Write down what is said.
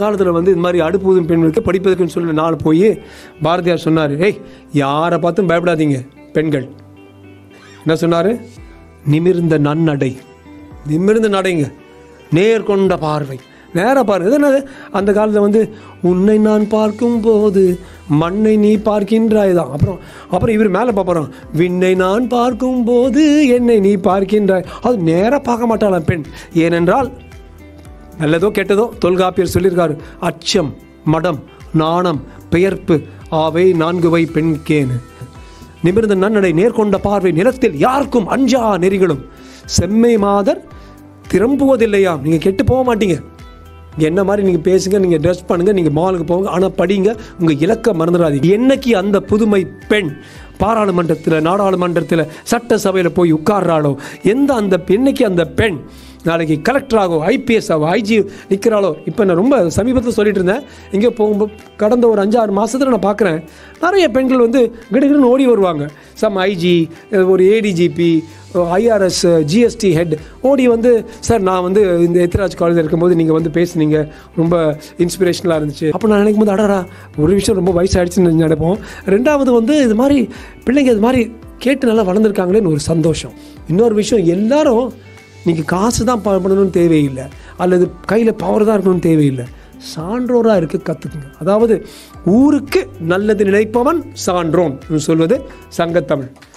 காலத்தில் வந்து இது மாதிரி அடுப்பு ஊதும் பெண்களுக்கு படிப்பதற்குன்னு சொல்லி நாள் போய் பாரதியார் சொன்னார் ஏய் யாரை பார்த்தும் பயப்படாதீங்க பெண்கள் என்ன சொன்னார் நிமிர்ந்த நன்னடை நிமிர்ந்த நடைங்க நேர்கொண்ட பார்வை நேராக பாருங்க இது என்னது அந்த காலத்தில் வந்து உன்னை நான் பார்க்கும் போது மண்ணை நீ பார்க்கின்றாய் தான் அப்புறம் அப்புறம் இவர் மேலே பார்ப்பறோம் விண்ணை நான் பார்க்கும் போது என்னை நீ பார்க்கின்றாய் அது நேராக பார்க்க மாட்டாளாம் பெண் ஏனென்றால் நல்லதோ கெட்டதோ தொல்காப்பியர் சொல்லியிருக்காரு அச்சம் மடம் நாணம் பெயர்ப்பு ஆவை நான்குவை பெண்கேனு நிமிர்ந்த நன்னடை நேர்கொண்ட பார்வை நிலத்தில் யாருக்கும் அஞ்சா நெறிகளும் செம்மை மாதர் திரும்புவதில்லையாம் நீங்கள் கெட்டு போக மாட்டீங்க என்ன மாதிரி நீங்கள் பேசுங்க நீங்கள் ட்ரெஸ் பண்ணுங்கள் நீங்கள் மாலுக்கு போங்க ஆனால் படிங்க உங்கள் இலக்க மறந்துடாதீங்க என்னைக்கு அந்த புதுமை பெண் பாராளுமன்றத்தில் நாடாளுமன்றத்தில் சட்டசபையில் போய் உட்கார்றாளோ எந்த அந்த என்னைக்கு அந்த பெண் நாளைக்கு கலெக்டர் ஆகும் ஐபிஎஸ் ஆகும் ஐஜி நிற்கிறாளோ இப்போ நான் ரொம்ப சமீபத்தில் சொல்லிட்டு இருந்தேன் எங்கே போகும்போது கடந்த ஒரு அஞ்சாறு மாதத்தில் நான் பார்க்குறேன் நிறைய பெண்கள் வந்து கிடுகிடுன்னு ஓடி வருவாங்க சம் ஐஜி ஒரு ஏடிஜிபி ஐஆர்எஸ் ஜிஎஸ்டி ஹெட் ஓடி வந்து சார் நான் வந்து இந்த எத்திராஜ் காலேஜில் இருக்கும்போது நீங்கள் வந்து பேசுனீங்க ரொம்ப இன்ஸ்பிரேஷனலாக இருந்துச்சு அப்போ நான் நினைக்கும் போது அடடா ஒரு விஷயம் ரொம்ப வயசாகிடுச்சுன்னு நினைப்போம் ரெண்டாவது வந்து இது மாதிரி பிள்ளைங்க இது மாதிரி கேட்டு நல்லா வளர்ந்துருக்காங்களேன்னு ஒரு சந்தோஷம் இன்னொரு விஷயம் எல்லாரும் நீங்கள் காசு தான் ப- பண்ணணும்னு தேவையில்லை அல்லது கையில் பவர் தான் இருக்கணும்னு தேவையில்லை சான்றோராக இருக்க கற்றுக்குங்க அதாவது ஊருக்கு நல்லது நினைப்பவன் சான்றோன் சொல்வது சங்கத்தமிழ்